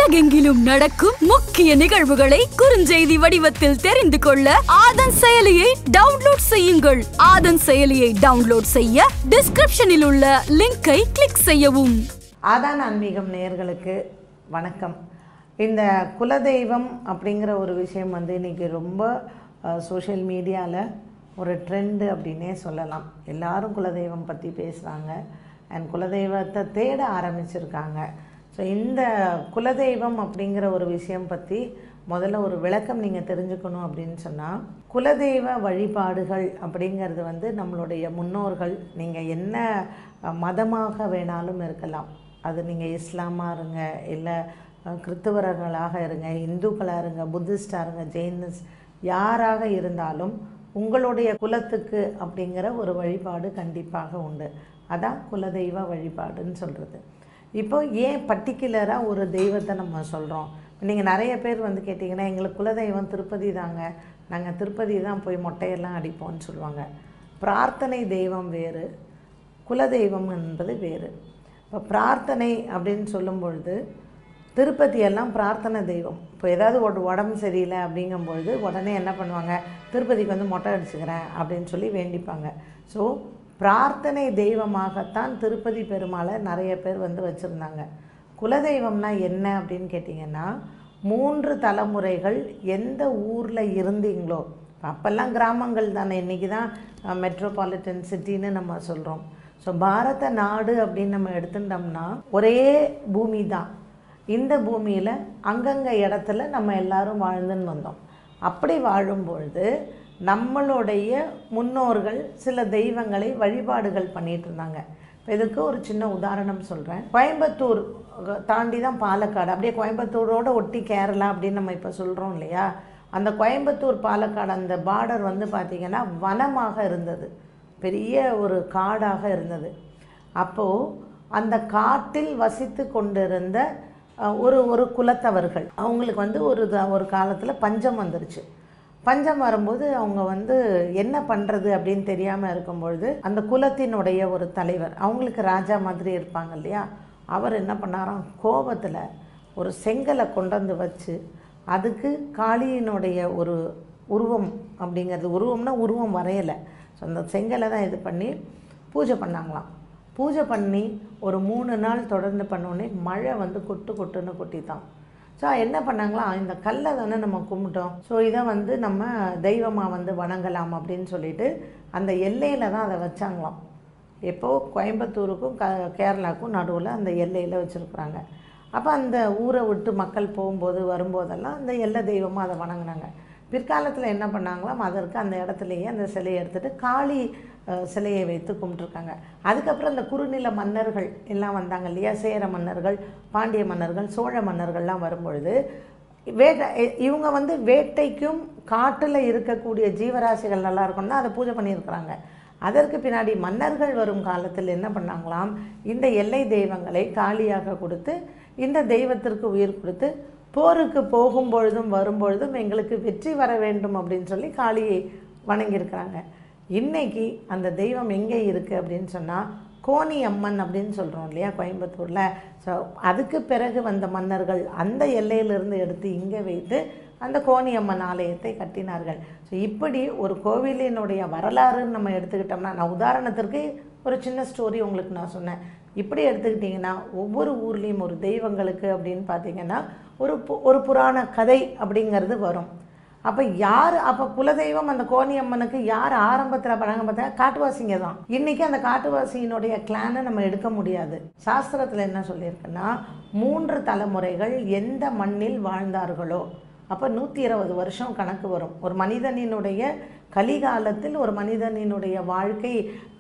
உலகெங்கிலும் நடக்கும் முக்கிய நிகழ்வுகளை குறுஞ்செய்தி வடிவத்தில் தெரிந்து கொள்ள ஆதன் செயலியை டவுன்லோட் செய்யுங்கள் ஆதன் செயலியை டவுன்லோட் செய்ய டிஸ்கிரிப்ஷனில் உள்ள லிங்கை கிளிக் செய்யவும் ஆதான ஆன்மீகம் நேயர்களுக்கு வணக்கம் இந்த குலதெய்வம் அப்படிங்கிற ஒரு விஷயம் வந்து இன்றைக்கி ரொம்ப சோஷியல் மீடியாவில் ஒரு ட்ரெண்டு அப்படின்னே சொல்லலாம் எல்லாரும் குலதெய்வம் பற்றி பேசுகிறாங்க அண்ட் குலதெய்வத்தை தேட ஆரம்பிச்சிருக்காங்க ஸோ இந்த குலதெய்வம் அப்படிங்கிற ஒரு விஷயம் பற்றி முதல்ல ஒரு விளக்கம் நீங்கள் தெரிஞ்சுக்கணும் அப்படின்னு சொன்னால் குலதெய்வ வழிபாடுகள் அப்படிங்கிறது வந்து நம்மளுடைய முன்னோர்கள் நீங்கள் என்ன அஹ், மதமாக வேணாலும் இருக்கலாம் அது நீங்கள் இஸ்லாமாக இருங்க இல்லை அஹ், கிறித்துவர்களாக இருங்க இந்துக்களாக இருங்க புத்திஸ்டாக இருங்க ஜெயினிஸ் யாராக இருந்தாலும் உங்களுடைய குலத்துக்கு அப்படிங்கிற ஒரு வழிபாடு கண்டிப்பாக உண்டு அதான் குலதெய்வ வழிபாடுன்னு சொல்கிறது இப்போ ஏன் பர்டிகுலராக ஒரு தெய்வத்தை நம்ம சொல்கிறோம் நீங்கள் நிறைய பேர் வந்து கேட்டிங்கன்னா எங்களுக்கு குலதெய்வம் திருப்பதி தாங்க நாங்கள் திருப்பதி தான் போய் மொட்டையெல்லாம் அடிப்போம்னு சொல்லுவாங்க பிரார்த்தனை தெய்வம் வேறு குலதெய்வம் என்பது வேறு இப்போ பிரார்த்தனை அப்படின்னு சொல்லும் பொழுது திருப்பதி எல்லாம் பிரார்த்தனை தெய்வம் இப்போ ஏதாவது ஒரு உடம்பு சரியில்லை அப்படிங்கும்பொழுது உடனே என்ன பண்ணுவாங்க திருப்பதிக்கு வந்து மொட்டை அடிச்சுக்கிறேன் அப்படின்னு சொல்லி வேண்டிப்பாங்க ஸோ பிரார்த்தனை தெய்வமாகத்தான் திருப்பதி பெருமாளை நிறைய பேர் வந்து வச்சுருந்தாங்க குலதெய்வம்னா என்ன அப்படின்னு கேட்டிங்கன்னா மூன்று தலைமுறைகள் எந்த ஊரில் இருந்தீங்களோ அப்போல்லாம் கிராமங்கள் தானே இன்றைக்கி தான் மெட்ரோபாலிட்டன் சிட்டின்னு நம்ம சொல்கிறோம் ஸோ பாரத நாடு அப்படின்னு நம்ம எடுத்துட்டோம்னா ஒரே பூமி தான் இந்த பூமியில் அங்கங்கே இடத்துல நம்ம எல்லாரும் வாழ்ந்துன்னு வந்தோம் அப்படி வாழும்பொழுது நம்மளுடைய முன்னோர்கள் சில தெய்வங்களை வழிபாடுகள் பண்ணிட்டு இருந்தாங்க இப்போ இதுக்கு ஒரு சின்ன உதாரணம் சொல்கிறேன் கோயம்புத்தூர் தாண்டி தான் பாலக்காடு அப்படியே கோயம்புத்தூரோட ஒட்டி கேரளா அப்படின்னு நம்ம இப்போ சொல்கிறோம் இல்லையா அந்த கோயம்புத்தூர் பாலக்காடு அந்த பார்டர் வந்து பார்த்திங்கன்னா வனமாக இருந்தது பெரிய ஒரு காடாக இருந்தது அப்போது அந்த காட்டில் வசித்து கொண்டிருந்த அஹ், ஒரு ஒரு குலத்தவர்கள் அவங்களுக்கு வந்து ஒரு த- ஒரு காலத்தில் பஞ்சம் வந்துருச்சு பஞ்சம் வரும்போது அவங்க வந்து என்ன பண்ணுறது அப்படின்னு தெரியாமல் இருக்கும்பொழுது அந்த குலத்தினுடைய ஒரு தலைவர் அவங்களுக்கு ராஜா மாதிரி இருப்பாங்க இல்லையா அவர் என்ன பண்ணாராம் கோபத்தில் ஒரு செங்கலை கொண்டு வந்து வச்சு அதுக்கு காளியினுடைய ஒரு உருவம் அப்படிங்கிறது உருவம்னா உருவம் வரையலை ஸோ அந்த செங்கலை தான் இது பண்ணி பூஜை பண்ணாங்களாம் பூஜை பண்ணி ஒரு மூணு நாள் தொடர்ந்து பண்ணோடனே மழை வந்து கொட்டு கொட்டுன்னு கொட்டித்தான் ஸோ என்ன பண்ணாங்களாம் இந்த கல்லை தானே நம்ம கும்பிட்டோம் ஸோ இதை வந்து நம்ம தெய்வமாக வந்து வணங்கலாம் அப்படின்னு சொல்லிட்டு அந்த எல்லையில் தான் அதை வச்சாங்களாம் எப்போ கோயம்புத்தூருக்கும் க கேரளாவுக்கும் நடுவில் அந்த எல்லையில் வச்சுருக்குறாங்க அப்போ அந்த ஊரை விட்டு மக்கள் போகும்போது வரும்போதெல்லாம் அந்த எல்லை தெய்வமாக அதை வணங்கினாங்க பிற்காலத்தில் என்ன பண்ணாங்களாம் அதற்கு அந்த இடத்துலையே அந்த சிலையை எடுத்துகிட்டு காளி அஹ், சிலையை வைத்து கும்பிட்ருக்காங்க அதுக்கப்புறம் இந்த குறுநில மன்னர்கள் எல்லாம் வந்தாங்க இல்லையா சேர மன்னர்கள் பாண்டிய மன்னர்கள் சோழ மன்னர்கள்லாம் வரும்பொழுது வேட்டை இ- இவங்க வந்து வேட்டைக்கும் காட்டில் இருக்கக்கூடிய ஜீவராசிகள் நல்லா இருக்கும்னா அதை பூஜை பண்ணியிருக்கிறாங்க அதற்கு பின்னாடி மன்னர்கள் வரும் காலத்தில் என்ன பண்ணாங்களாம் இந்த எல்லை தெய்வங்களை காளியாக கொடுத்து இந்த தெய்வத்திற்கு உயிர் கொடுத்து போருக்கு போகும் பொழுதும் வரும்பொழுதும் எங்களுக்கு வெற்றி வர வேண்டும் அப்படின்னு சொல்லி காளியை வணங்கியிருக்கிறாங்க இன்னைக்கு அந்த தெய்வம் எங்கே இருக்குது அப்படின்னு சொன்னால் கோணி அம்மன் அப்படின்னு சொல்கிறோம் இல்லையா கோயம்புத்தூரில் ஸோ அதுக்கு பிறகு வந்த மன்னர்கள் அந்த எல்லையிலிருந்து எடுத்து இங்கே வைத்து அந்த கோணி அம்மன் ஆலயத்தை கட்டினார்கள் ஸோ இப்படி ஒரு கோவிலினுடைய வரலாறுன்னு நம்ம எடுத்துக்கிட்டோம்னா நான் உதாரணத்திற்கு ஒரு சின்ன ஸ்டோரி உங்களுக்கு நான் சொன்னேன் இப்படி எடுத்துக்கிட்டிங்கன்னா ஒவ்வொரு ஊர்லேயும் ஒரு தெய்வங்களுக்கு அப்படின்னு பார்த்தீங்கன்னா ஒரு பு- ஒரு புராண கதை அப்படிங்கிறது வரும் அப்போ யார் அப்போ குலதெய்வம் அந்த கோணியம்மனுக்கு யார் ஆரம்பத்தில் பழங்க பார்த்தா காட்டுவாசிங்க தான் இன்றைக்கி அந்த காட்டுவாசியினுடைய கிளானை நம்ம எடுக்க முடியாது சாஸ்திரத்தில் என்ன சொல்லியிருக்குன்னா மூன்று தலைமுறைகள் எந்த மண்ணில் வாழ்ந்தார்களோ அப்போ நூற்றி இருபது வருஷம் கணக்கு வரும் ஒரு மனிதனினுடைய கலிகாலத்தில் ஒரு மனிதனினுடைய வாழ்க்கை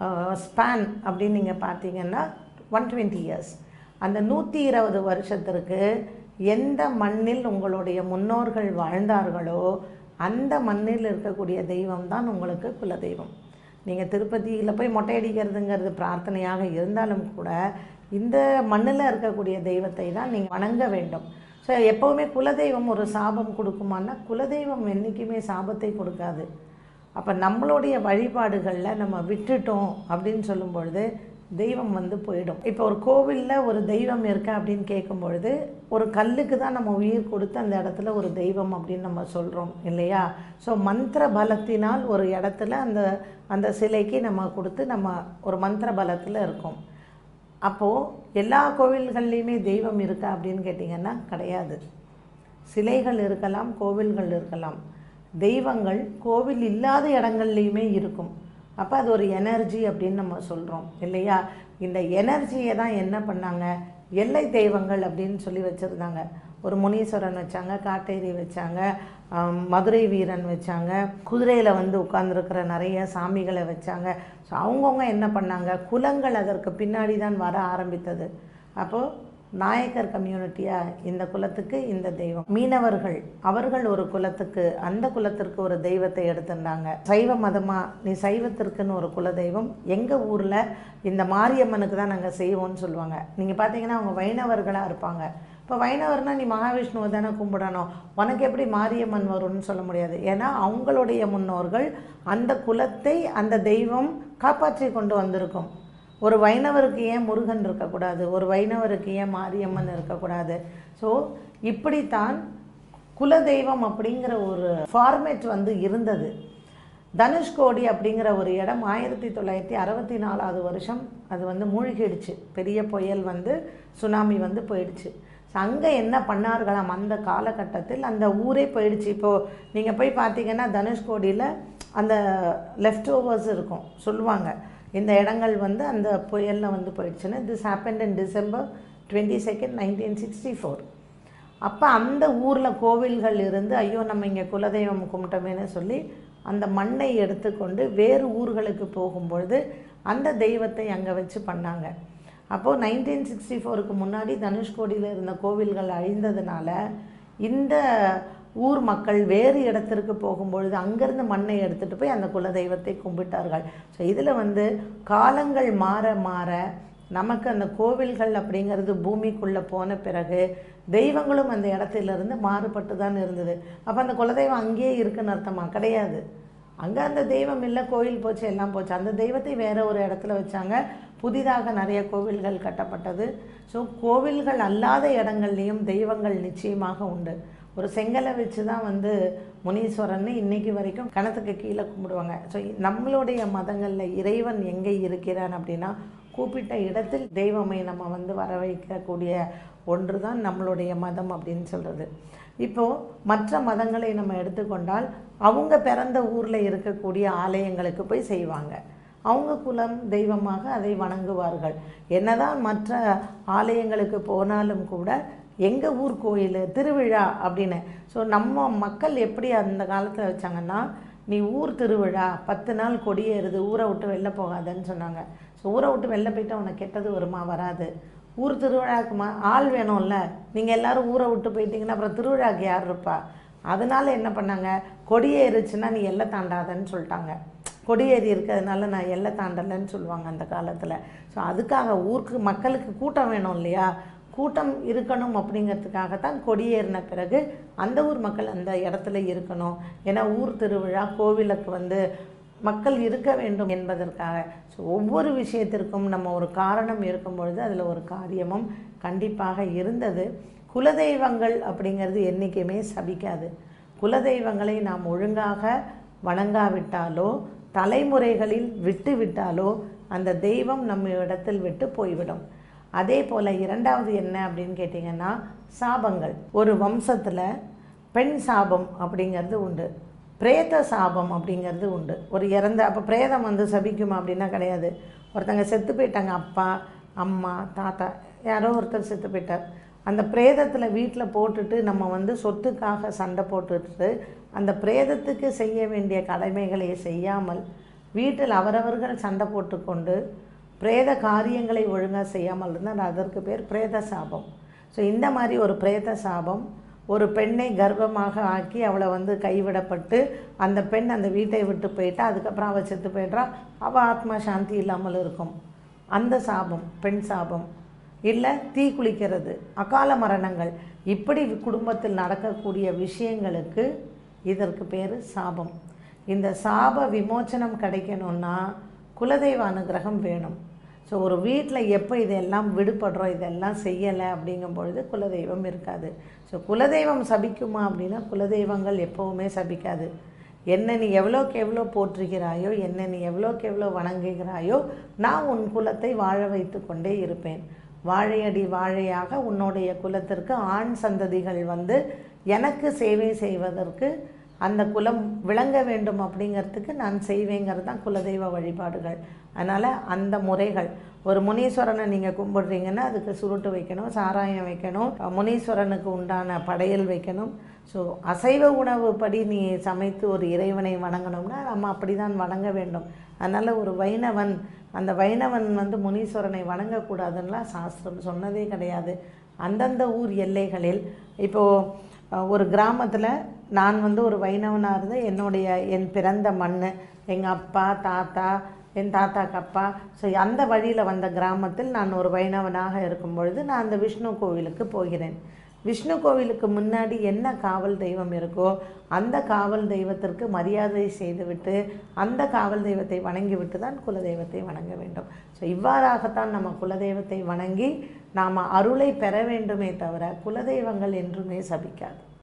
ஸ்பேன் அப்படின்னு நீங்கள் பார்த்தீங்கன்னா ஒன் டுவெண்ட்டி இயர்ஸ் அந்த நூற்றி இருபது வருஷத்திற்கு எந்த மண்ணில் உங்களுடைய முன்னோர்கள் வாழ்ந்தார்களோ அந்த மண்ணில் இருக்கக்கூடிய தெய்வம் தான் உங்களுக்கு குலதெய்வம் நீங்கள் திருப்பதியில் போய் மொட்டை அடிக்கிறதுங்கிறது பிரார்த்தனையாக இருந்தாலும் கூட இந்த மண்ணில் இருக்கக்கூடிய தெய்வத்தை தான் நீங்கள் வணங்க வேண்டும் ஸோ எப்போவுமே குலதெய்வம் ஒரு சாபம் கொடுக்குமான்னா குலதெய்வம் என்றைக்குமே சாபத்தை கொடுக்காது அப்போ நம்மளுடைய வழிபாடுகளில் நம்ம விட்டுட்டோம் அப்படின்னு சொல்லும் பொழுது தெய்வம் வந்து போயிடும் இப்போ ஒரு கோவிலில் ஒரு தெய்வம் இருக்கா அப்படின்னு கேட்கும் பொழுது ஒரு கல்லுக்கு தான் நம்ம உயிர் கொடுத்து அந்த இடத்துல ஒரு தெய்வம் அப்படின்னு நம்ம சொல்கிறோம் இல்லையா ஸோ மந்திர பலத்தினால் ஒரு இடத்துல அந்த அந்த சிலைக்கு நம்ம கொடுத்து நம்ம ஒரு மந்திர பலத்தில் இருக்கோம் அப்போது எல்லா கோவில்கள்லேயுமே தெய்வம் இருக்கா அப்படின்னு கேட்டிங்கன்னா கிடையாது சிலைகள் இருக்கலாம் கோவில்கள் இருக்கலாம் தெய்வங்கள் கோவில் இல்லாத இடங்கள்லையுமே இருக்கும் அப்போ அது ஒரு எனர்ஜி அப்படின்னு நம்ம சொல்கிறோம் இல்லையா இந்த எனர்ஜியை தான் என்ன பண்ணாங்க எல்லை தெய்வங்கள் அப்படின்னு சொல்லி வச்சுருந்தாங்க ஒரு முனீஸ்வரன் வச்சாங்க காட்டேரி வச்சாங்க ஆம், மதுரை வீரன் வச்சாங்க குதிரையில் வந்து உட்கார்ந்திருக்கிற நிறைய சாமிகளை வச்சாங்க ஸோ அவங்கவுங்க என்ன பண்ணாங்க குலங்கள் அதற்கு பின்னாடி தான் வர ஆரம்பித்தது அப்போது நாயக்கர் கம்யூனிட்டியா இந்த குலத்துக்கு இந்த தெய்வம் மீனவர்கள் அவர்கள் ஒரு குலத்துக்கு அந்த குலத்திற்கு ஒரு தெய்வத்தை எடுத்திருந்தாங்க சைவ மதமா நீ சைவத்திற்குன்னு ஒரு குல தெய்வம் எங்கள் ஊரில் இந்த மாரியம்மனுக்கு தான் நாங்கள் செய்வோம்னு சொல்லுவாங்க நீங்கள் பார்த்தீங்கன்னா அவங்க வைணவர்களாக இருப்பாங்க இப்போ வைணவர்னா நீ மகாவிஷ்ணுவை தானே கும்பிடணும் உனக்கு எப்படி மாரியம்மன் வரும்னு சொல்ல முடியாது ஏன்னா அவங்களுடைய முன்னோர்கள் அந்த குலத்தை அந்த தெய்வம் காப்பாற்றி கொண்டு வந்திருக்கும் ஒரு வைணவருக்கு ஏன் முருகன் இருக்கக்கூடாது ஒரு வைணவருக்கு ஏன் மாரியம்மன் இருக்கக்கூடாது ஸோ இப்படித்தான் குலதெய்வம் அப்படிங்கிற ஒரு ஃபார்மேட் வந்து இருந்தது தனுஷ்கோடி அப்படிங்கிற ஒரு இடம் ஆயிரத்தி தொள்ளாயிரத்தி அறுபத்தி நாலாவது வருஷம் அது வந்து மூழ்கிடுச்சு பெரிய புயல் வந்து சுனாமி வந்து போயிடுச்சு ஸோ அங்கே என்ன பண்ணார்களாம் அந்த காலகட்டத்தில் அந்த ஊரே போயிடுச்சு இப்போது நீங்கள் போய் பார்த்தீங்கன்னா தனுஷ்கோடியில் அந்த லெஃப்ட் ஓவர்ஸ் இருக்கும் சொல்லுவாங்க இந்த இடங்கள் வந்து அந்த புயலில் வந்து போயிடுச்சுன்னு this happen in December twenty second nineteen sixty four அப்போ அந்த ஊரில் கோவில்கள் இருந்து ஐயோ நம்ம இங்கே குலதெய்வம் கும்பிட்டோமேன்னு சொல்லி அந்த மண்ணை எடுத்துக்கொண்டு வேறு ஊர்களுக்கு போகும்பொழுது அந்த தெய்வத்தை அங்கே வச்சு பண்ணாங்க அப்போது நைன்டீன் சிக்ஸ்டி ஃபோருக்கு முன்னாடி தனுஷ்கோடியில் இருந்த கோவில்கள் அழிந்ததுனால இந்த ஊர் மக்கள் வேறு இடத்திற்கு போகும்பொழுது அங்கேருந்து மண்ணை எடுத்துகிட்டு போய் அந்த குலதெய்வத்தை கும்பிட்டார்கள் ஸோ இதில் வந்து காலங்கள் மாற மாற நமக்கு அந்த கோவில்கள் அப்படிங்கிறது பூமிக்குள்ளே போன பிறகு தெய்வங்களும் அந்த இடத்திலிருந்து மாறுபட்டு தான் இருந்தது அப்போ அந்த குலதெய்வம் அங்கேயே இருக்குன்னு அர்த்தமா கிடையாது அங்கே அந்த தெய்வம் இல்லை கோயில் போச்சு எல்லாம் போச்சு அந்த தெய்வத்தை வேற ஒரு இடத்துல வச்சாங்க புதிதாக நிறைய கோவில்கள் கட்டப்பட்டது ஸோ கோவில்கள் அல்லாத இடங்கள்லேயும் தெய்வங்கள் நிச்சயமாக உண்டு ஒரு செங்கலை வச்சு தான் வந்து முனீஸ்வரன் இன்னைக்கு வரைக்கும் கணத்துக்கு கீழே கும்பிடுவாங்க ஸோ நம்மளுடைய மதங்களில் இறைவன் எங்கே இருக்கிறான் அப்படின்னா கூப்பிட்ட இடத்தில் தெய்வமை நம்ம வந்து வர வைக்கக்கூடிய ஒன்று தான் நம்மளுடைய மதம் அப்படின்னு சொல்கிறது இப்போது மற்ற மதங்களை நம்ம எடுத்துக்கொண்டால் அவங்க பிறந்த ஊரில் இருக்கக்கூடிய ஆலயங்களுக்கு போய் செய்வாங்க அவங்க குலம் தெய்வமாக அதை வணங்குவார்கள் என்னதான் மற்ற ஆலயங்களுக்கு போனாலும் கூட எங்கள் ஊர் கோயில் திருவிழா அப்படின்னு ஸோ நம்ம மக்கள் எப்படி அந்த காலத்தில் வச்சாங்கன்னா நீ ஊர் திருவிழா பத்து நாள் கொடியேறுது ஊரை விட்டு வெளில போகாதன்னு சொன்னாங்க ஸோ ஊரை விட்டு வெளில போயிட்டு உனக்கு கெட்டது வருமா வராது ஊர் திருவிழாக்குமா ஆள் வேணும்ல நீங்கள் எல்லாரும் ஊரை விட்டு போயிட்டீங்கன்னா அப்புறம் திருவிழாக்கு யார் இருப்பா அதனால என்ன பண்ணாங்க கொடியேறுச்சுன்னா நீ எல்லை தாண்டாதன்னு சொல்லிட்டாங்க கொடியேறி இருக்கிறதுனால நான் எல்லை தாண்டலைன்னு சொல்லுவாங்க அந்த காலத்தில் ஸோ அதுக்காக ஊருக்கு மக்களுக்கு கூட்டம் வேணும் இல்லையா கூட்டம் இருக்கணும் அப்படிங்கிறதுக்காகத்தான் கொடியேறின பிறகு அந்த ஊர் மக்கள் அந்த இடத்துல இருக்கணும் ஏன்னா ஊர் திருவிழா கோவிலுக்கு வந்து மக்கள் இருக்க வேண்டும் என்பதற்காக ஸோ ஒவ்வொரு விஷயத்திற்கும் நம்ம ஒரு காரணம் இருக்கும் பொழுது அதில் ஒரு காரியமும் கண்டிப்பாக இருந்தது குலதெய்வங்கள் அப்படிங்கிறது என்றைக்குமே சபிக்காது குலதெய்வங்களை நாம் ஒழுங்காக வணங்காவிட்டாலோ தலைமுறைகளில் விட்டு விட்டாலோ அந்த தெய்வம் நம்ம இடத்தில் விட்டு போய்விடும் அதே போல் இரண்டாவது என்ன அப்படின்னு கேட்டிங்கன்னா சாபங்கள் ஒரு வம்சத்தில் பெண் சாபம் அப்படிங்கிறது உண்டு பிரேத சாபம் அப்படிங்கிறது உண்டு ஒரு இறந்த அப்போ பிரேதம் வந்து சபிக்குமா அப்படின்னா கிடையாது ஒருத்தங்க செத்து போயிட்டாங்க அப்பா அம்மா தாத்தா யாரோ ஒருத்தர் செத்து போயிட்டார் அந்த பிரேதத்தில் வீட்டில் போட்டுட்டு நம்ம வந்து சொத்துக்காக சண்டை போட்டுட்டு அந்த பிரேதத்துக்கு செய்ய வேண்டிய கடமைகளை செய்யாமல் வீட்டில் அவரவர்கள் சண்டை போட்டுக்கொண்டு பிரேத காரியங்களை ஒழுங்காக செய்யாமல் இருந்தால் அதற்கு பேர் பிரேத சாபம் ஸோ இந்த மாதிரி ஒரு பிரேத சாபம் ஒரு பெண்ணை கர்ப்பமாக ஆக்கி அவளை வந்து கைவிடப்பட்டு அந்த பெண் அந்த வீட்டை விட்டு போயிட்டா அதுக்கப்புறம் அவள் செத்து போயிடுறா அவள் ஆத்மா சாந்தி இல்லாமல் இருக்கும் அந்த சாபம் பெண் சாபம் இல்லை தீ குளிக்கிறது அகால மரணங்கள் இப்படி குடும்பத்தில் நடக்கக்கூடிய விஷயங்களுக்கு இதற்கு பேர் சாபம் இந்த சாப விமோச்சனம் கிடைக்கணும்னா குலதெய்வ அனுகிரகம் வேணும் ஸோ ஒரு வீட்டில் எப்போ இதெல்லாம் விடுபடுறோம் இதெல்லாம் செய்யலை அப்படிங்கும் பொழுது குலதெய்வம் இருக்காது ஸோ குலதெய்வம் சபிக்குமா அப்படின்னா குலதெய்வங்கள் எப்போவுமே சபிக்காது என்ன நீ எவ்வளோக்கு எவ்வளோ போற்றுகிறாயோ என்ன நீ எவ்வளோக்கு எவ்வளோ வணங்குகிறாயோ நான் உன் குலத்தை வாழ வைத்து கொண்டே இருப்பேன் வாழையடி வாழையாக உன்னுடைய குலத்திற்கு ஆண் சந்ததிகள் வந்து எனக்கு சேவை செய்வதற்கு அந்த குலம் விளங்க வேண்டும் அப்படிங்கிறதுக்கு நான் செய்வேங்கிறது தான் குலதெய்வ வழிபாடுகள் அதனால் அந்த முறைகள் ஒரு முனீஸ்வரனை நீங்கள் கும்பிடுறீங்கன்னா அதுக்கு சுருட்டு வைக்கணும் சாராயம் வைக்கணும் முனீஸ்வரனுக்கு உண்டான படையல் வைக்கணும் ஸோ அசைவ உணவு படி நீ சமைத்து ஒரு இறைவனை வணங்கணும்னா நம்ம அப்படி தான் வணங்க வேண்டும் அதனால் ஒரு வைணவன் அந்த வைணவன் வந்து முனீஸ்வரனை வணங்கக்கூடாதுன்னெலாம் சாஸ்திரம் சொன்னதே கிடையாது அந்தந்த ஊர் எல்லைகளில் இப்போது அஹ், ஒரு கிராமத்தில் நான் வந்து ஒரு வைணவனாக இருந்து என்னுடைய என் பிறந்த மண் எங்கள் அப்பா தாத்தா என் தாத்தாக்கு அப்பா ஸோ அந்த வழியில் வந்த கிராமத்தில் நான் ஒரு வைணவனாக இருக்கும் பொழுது நான் அந்த விஷ்ணு கோவிலுக்கு போகிறேன் விஷ்ணு கோவிலுக்கு முன்னாடி என்ன காவல் தெய்வம் இருக்கோ அந்த காவல் தெய்வத்திற்கு மரியாதை செய்துவிட்டு அந்த காவல் தெய்வத்தை வணங்கிவிட்டு தான் குலதெய்வத்தை வணங்க வேண்டும் ஸோ இவ்வாறாகத்தான் நம்ம குலதெய்வத்தை வணங்கி நாம் அருளை பெற வேண்டுமே தவிர குலதெய்வங்கள் என்றுமே சபிக்காது